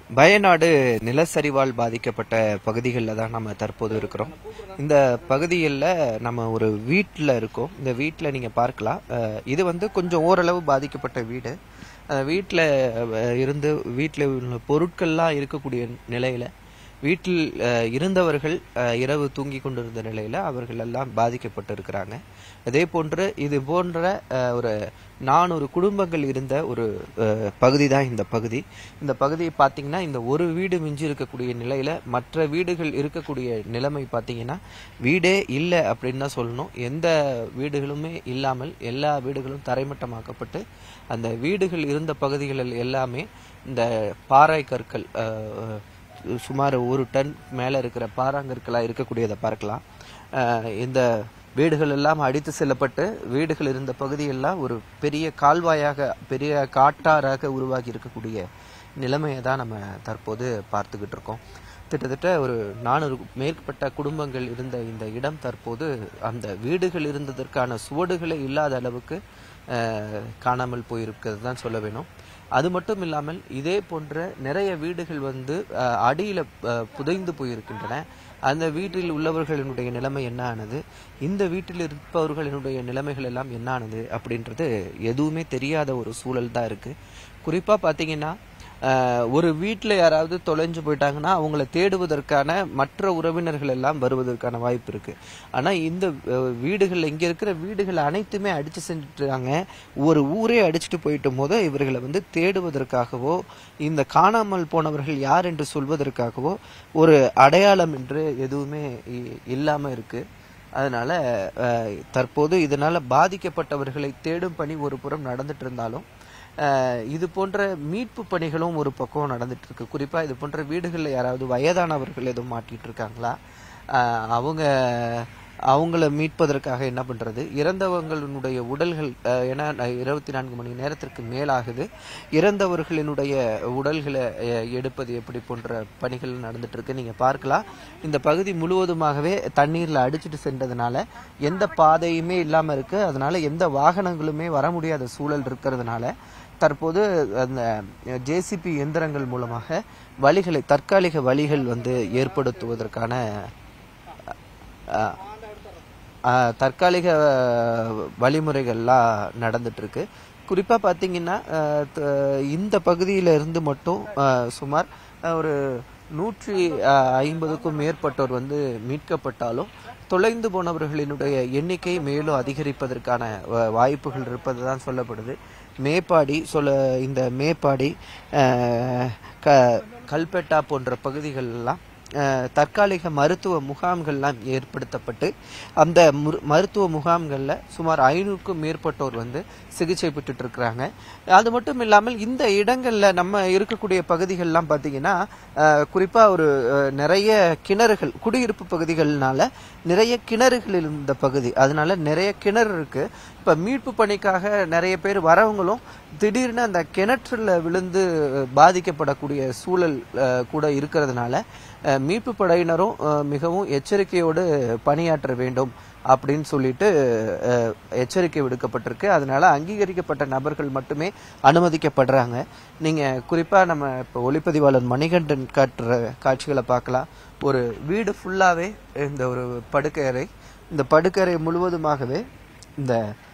வயநாடு நிலச்சரிவால் பாதிக்கப்பட்ட பகுதிகளில் தான் நம்ம தற்போது இருக்கிறோம் இந்த பகுதிகளில் நம்ம ஒரு வீட்டில் இருக்கோம் இந்த வீட்டில் நீங்கள் பார்க்கலாம் அஹ், இது வந்து கொஞ்சம் ஓரளவு பாதிக்கப்பட்ட வீடு வீட்டில் இருந்து வீட்டில் உள்ள பொருட்கள்லாம் இருக்கக்கூடிய நிலையில் வீட்டில் அஹ், இருந்தவர்கள் அஹ், இரவு தூங்கி கொண்டிருந்த நிலையில் அவர்கள் எல்லாம் பாதிக்கப்பட்டிருக்கிறாங்க அதே போன்று இது போன்ற அஹ், ஒரு நானூறு குடும்பங்கள் இருந்த ஒரு பகுதி தான் இந்த பகுதி இந்த பகுதியை பார்த்தீங்கன்னா இந்த ஒரு வீடு மிஞ்சி இருக்கக்கூடிய நிலையில் மற்ற வீடுகள் இருக்கக்கூடிய நிலைமை பார்த்தீங்கன்னா வீடே இல்லை அப்படின்னு தான் சொல்லணும் எந்த வீடுகளுமே இல்லாமல் எல்லா வீடுகளும் தரைமட்டமாக்கப்பட்டு அந்த வீடுகள் இருந்த பகுதிகளில் எல்லாமே இந்த பாறை கற்கள் அஹ், சுமார் ஒரு டன் மேலே இருக்கிற பாறாங்கற்களாக இருக்கக்கூடியதை பார்க்கலாம் அஹ் இந்த வீடுகள் எல்லாம் அடித்து செல்லப்பட்டு வீடுகள் இருந்த பகுதியெல்லாம் ஒரு பெரிய கால்வாயாக பெரிய காட்டாறாக உருவாகி இருக்கக்கூடிய நிலைமையை தான் நம்ம தற்போது பார்த்துக்கிட்டு இருக்கோம் கிட்டத்தட்ட ஒரு நானூறு மேற்பட்ட குடும்பங்கள் இருந்த இந்த இடம் தற்போது அந்த வீடுகள் இருந்ததற்கான சுவடுகளே இல்லாத அளவுக்கு அஹ், காணாமல் போயிருக்கிறது தான் சொல்ல வேணும் அது மட்டும் இல்லாமல் இதே போன்ற நிறைய வீடுகள் வந்து அஹ், அடியில அஹ், புதைந்து போயிருக்கின்றன அந்த வீட்டில் உள்ளவர்களினுடைய நிலைமை என்ன ஆனது இந்த வீட்டில் இருப்பவர்களினுடைய நிலைமைகள் எல்லாம் என்ன ஆனது அப்படின்றது எதுவுமே தெரியாத ஒரு சூழல் தான் இருக்கு குறிப்பா பாத்தீங்கன்னா அஹ், ஒரு வீட்டில் யாராவது தொலைஞ்சு போயிட்டாங்கன்னா அவங்கள தேடுவதற்கான மற்ற உறவினர்கள் எல்லாம் வருவதற்கான வாய்ப்பு இருக்கு ஆனா இந்த அஹ், வீடுகள் இங்க இருக்கிற வீடுகள் அனைத்துமே அடிச்சு செஞ்சுட்டாங்க ஒரு ஊரே அடிச்சுட்டு போயிட்டும் போது இவர்களை வந்து தேடுவதற்காகவோ இந்த காணாமல் போனவர்கள் யார் என்று சொல்வதற்காகவோ ஒரு அடையாளம் என்று எதுவுமே இ- இல்லாம இருக்கு அதனால அஹ், தற்போது இதனால பாதிக்கப்பட்டவர்களை தேடும் பணி ஒரு புறம் நடந்துட்டு இருந்தாலும் அஹ், இது போன்ற மீட்பு பணிகளும் ஒரு பக்கம் நடந்துட்டு இருக்கு குறிப்பா இது போன்ற வீடுகளில் யாராவது வயதானவர்கள் எதுவும் மாட்டிட்டு இருக்காங்களா அஹ், அவங்க அவங்கள மீட்பதற்காக என்ன பண்றது இறந்தவங்களுடைய உடல்கள் அஹ், ஏன்னா இருபத்தி நான்கு மணி நேரத்திற்கு மேலாகுது இறந்தவர்களினுடைய உடல்களை அஹ், எடுப்பது எப்படி போன்ற பணிகள் நடந்துட்டு இருக்கு நீங்க பார்க்கலாம் இந்த பகுதி முழுவதுமாகவே தண்ணீர்ல அடிச்சிட்டு சென்றதுனால எந்த பாதையுமே இல்லாம இருக்கு அதனால எந்த வாகனங்களுமே வர முடியாத சூழல் இருக்கிறதுனால தற்போது அந்த ஜேசிபி எந்திரங்கள் மூலமாக வழிகளை தற்காலிக வழிகள் வந்து ஏற்படுத்துவதற்கான அஹ், அஹ், தற்காலிக அஹ், வழிமுறைகள்லாம் நடந்துட்டு இருக்கு குறிப்பா பாத்தீங்கன்னா அஹ், த- இந்த பகுதியில இருந்து மட்டும் அஹ், சுமார் அஹ், ஒரு நூற்றி அஹ், ஐம்பதுக்கும் மேற்பட்டோர் வந்து மீட்கப்பட்டாலும் தொலைந்து போனவர்களினுடைய எண்ணிக்கை மேலும் அதிகரிப்பதற்கான வ- வாய்ப்புகள் இருப்பது தான் சொல்லப்படுது மேப்பாடி சொல்ல இந்த மேப்பாடி அஹ், க கல்பெட்டா போன்ற பகுதிகள் எல்லாம் அஹ், தற்காலிக மருத்துவ முகாம்கள்லாம் ஏற்படுத்தப்பட்டு அந்த முரு- மருத்துவ முகாம்களில் சுமார் ஐநூறுக்கும் மேற்பட்டோர் வந்து சிகிச்சை பெற்றுட்டு இருக்கிறாங்க அது மட்டும் இல்லாமல் இந்த இடங்கள்ல நம்ம இருக்கக்கூடிய பகுதிகள்லாம் பார்த்தீங்கன்னா அஹ், குறிப்பா ஒரு அஹ், நிறைய கிணறுகள் குடியிருப்பு பகுதிகள்னால நிறைய கிணறுகள் இருந்த பகுதி அதனால நிறைய கிணறு இருக்கு இப்ப மீட்பு பணிக்காக நிறைய பேர் வரவங்களும் திடீர்னு அந்த கிணற்றுல விழுந்து பாதிக்கப்படக்கூடிய சூழல் அஹ், கூட இருக்கிறதுனால அஹ், மீட்பு படையினரும் அஹ், மிகவும் எச்சரிக்கையோடு பணியாற்ற வேண்டும் அப்படின்னு சொல்லிட்டு அஹ், எச்சரிக்கை விடுக்கப்பட்டிருக்கு அதனால அங்கீகரிக்கப்பட்ட நபர்கள் மட்டுமே அனுமதிக்கப்படுறாங்க நீங்க குறிப்பா நம்ம இப்போ ஒளிப்பதிவாளர் மணிகண்டன் காட்டுற காட்சிகளை பார்க்கலாம் ஒரு வீடு ஃபுல்லாவே இந்த ஒரு படுக்கையறை இந்த படுக்கறை முழுவதுமாகவே இந்த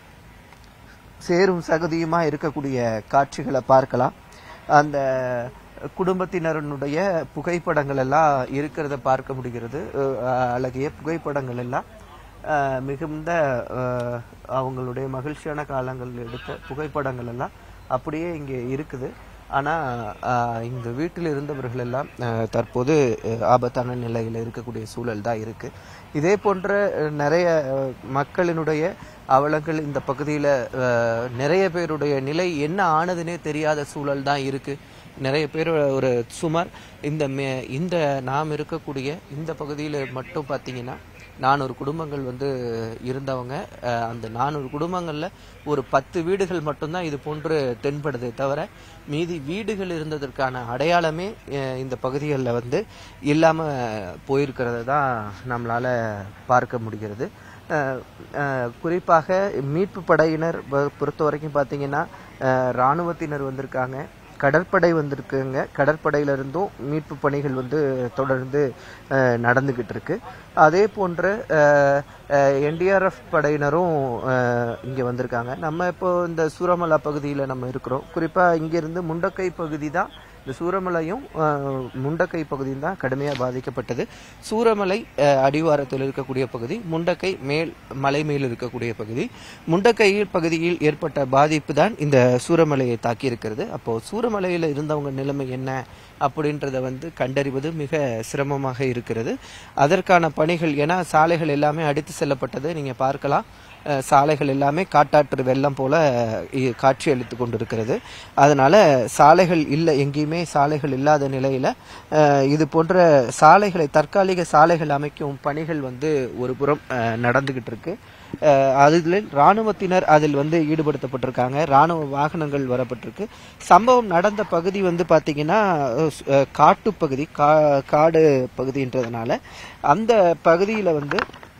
சேரும் சகதியுமா இருக்கக்கூடிய காட்சிகளை பார்க்கலாம் அந்த குடும்பத்தினருடைய புகைப்படங்கள் எல்லாம் இருக்கிறத பார்க்க முடிகிறது அஹ் அழகிய புகைப்படங்கள் எல்லாம் அஹ் மிகுந்த அஹ், அவங்களுடைய மகிழ்ச்சியான காலங்கள் எடுத்த புகைப்படங்கள் எல்லாம் அப்படியே இங்கே இருக்குது ஆனா அஹ், இந்த வீட்டில் இருந்தவர்கள் எல்லாம் அஹ், தற்போது அஹ், ஆபத்தான நிலையில் இருக்கக்கூடிய சூழல் தான் இருக்கு இதே போன்ற அஹ், நிறைய அஹ், மக்களினுடைய அவலங்கள் இந்த பகுதியில அஹ், நிறைய பேருடைய நிலை என்ன ஆனதுன்னே தெரியாத சூழல் தான் இருக்கு நிறைய பேர் ஒரு சுமார் இந்த மே இந்த நாம் இருக்கக்கூடிய இந்த பகுதியில் மட்டும் பார்த்தீங்கன்னா நானூறு குடும்பங்கள் வந்து இருந்தவங்க அஹ், அந்த நானூறு குடும்பங்களில் ஒரு பத்து வீடுகள் மட்டும்தான் இது போன்று தென்படுதே தவிர மீதி வீடுகள் இருந்ததற்கான அடையாளமே அஹ், இந்த பகுதிகளில் வந்து இல்லாமல் போயிருக்கிறத தான் நம்மளால பார்க்க முடிகிறது அஹ், அஹ், குறிப்பாக மீட்பு படையினர் பொ- பொறுத்த வரைக்கும் பார்த்தீங்கன்னா அஹ், ராணுவத்தினர் வந்திருக்காங்க கடற்படை வந்திருக்குங்க கடற்படையில இருந்தும் மீட்பு பணிகள் வந்து தொடர்ந்து அஹ், நடந்துகிட்டு இருக்கு அதே போன்ற என்டிஆர்எஃப் படையினரும் அஹ், இங்க வந்திருக்காங்க நம்ம இப்போ இந்த சூரமலா பகுதியில் நம்ம இருக்கிறோம் குறிப்பா இங்கிருந்து முண்டக்கை பகுதி தான் இந்த சூரமலையும் அஹ், முண்டக்கை பகுதியும் தான் கடுமையாக பாதிக்கப்பட்டது சூரமலை அஹ், அடிவாரத்தில் இருக்கக்கூடிய பகுதி முண்டக்கை மேல் மலை மேல் இருக்கக்கூடிய பகுதி முண்டக்கை பகுதியில் ஏற்பட்ட பாதிப்பு தான் இந்த சூரமலையை தாக்கி இருக்கிறது அப்போ சூரமலையில் இருந்தவங்க நிலைமை என்ன அப்படின்றத வந்து கண்டறிவது மிக சிரமமாக இருக்கிறது அதற்கான பணிகள் ஏன்னா சாலைகள் எல்லாமே அடித்து செல்லப்பட்டது நீங்க பார்க்கலாம் அஹ், சாலைகள் எல்லாமே காட்டாற்று வெள்ளம் போல இ- காட்சி அளித்து கொண்டிருக்கிறது அதனால சாலைகள் இல்லை எங்கேயுமே சாலைகள் இல்லாத நிலையில அஹ், இது போன்ற சாலைகளை தற்காலிக சாலைகள் அமைக்கும் பணிகள் வந்து ஒரு புறம் அஹ், நடந்துகிட்டு இருக்கு அஹ், அதில் ராணுவத்தினர் அதில் வந்து ஈடுபடுத்தப்பட்டிருக்காங்க ராணுவ வாகனங்கள் வரப்பட்டிருக்கு சம்பவம் நடந்த பகுதி வந்து பாத்தீங்கன்னா அஹ், ஸ்- அஹ், காட்டுப்பகுதி கா காடு பகுதின்றதுனால அந்த பகுதியில வந்து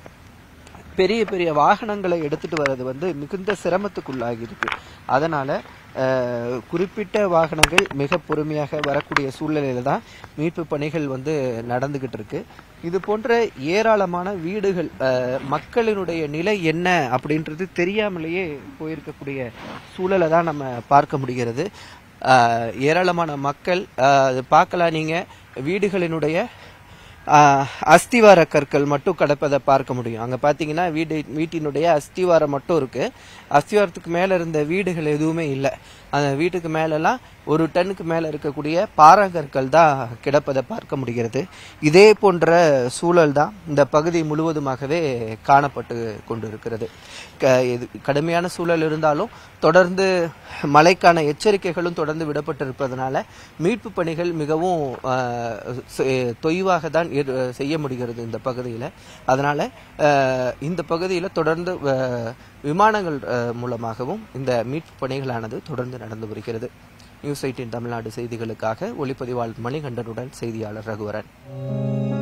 பெரிய பெரிய வாகனங்களை எடுத்துட்டு வர்றது வந்து மிகுந்த சிரமத்துக்குள்ளாகி இருக்கு அதனால அஹ், குறிப்பிட்ட வாகனங்கள் மிக பொறுமையாக வரக்கூடிய சூழ்நிலையில தான் மீட்பு பணிகள் வந்து நடந்துகிட்டு இருக்கு இது போன்ற ஏராளமான வீடுகள் அஹ், மக்களினுடைய நிலை என்ன அப்படின்றது தெரியாமலேயே போயிருக்கக்கூடிய சூழலை தான் நம்ம பார்க்க முடிகிறது அஹ், ஏராளமான மக்கள் அஹ், அது பார்க்கலாம் நீங்க வீடுகளினுடைய ஆஹ், அஸ்திவார கற்கள் மட்டும் கிடப்பதை பார்க்க முடியும் அங்க பாத்தீங்கன்னா வீடு வீட்டினுடைய அஸ்திவாரம் மட்டும் இருக்கு அஸ்திவாரத்துக்கு மேல இருந்த வீடுகள் எதுவுமே இல்லை அந்த வீட்டுக்கு மேலெல்லாம் ஒரு டன்னுக்கு மேல இருக்கக்கூடிய பாறாங்கற்கள் தான் கிடப்பதை பார்க்க முடிகிறது இதே போன்ற சூழல் தான் இந்த பகுதி முழுவதுமாகவே காணப்பட்டு கொண்டிருக்கிறது க- இது கடுமையான சூழல் இருந்தாலும் தொடர்ந்து மழைக்கான எச்சரிக்கைகளும் தொடர்ந்து விடப்பட்டிருப்பதனால மீட்பு பணிகள் மிகவும் ஆஹ், செ- தொய்வாக தான் ஏற்- செய்ய முடிகிறது இந்த பகுதியில் அதனால ஆஹ், இந்த பகுதியில் தொடர்ந்து ஆஹ், விமானங்கள் ஆஹ், மூலமாகவும் இந்த மீட்பு பணிகளானது தொடர்ந்து நடந்து வருகிறது நியூஸ் எயிட்டின் தமிழ்நாடு செய்திகளுக்காக ஒளிப்பதிவாளர் மணிகண்டனுடன் செய்தியாளர் ரகுவரன்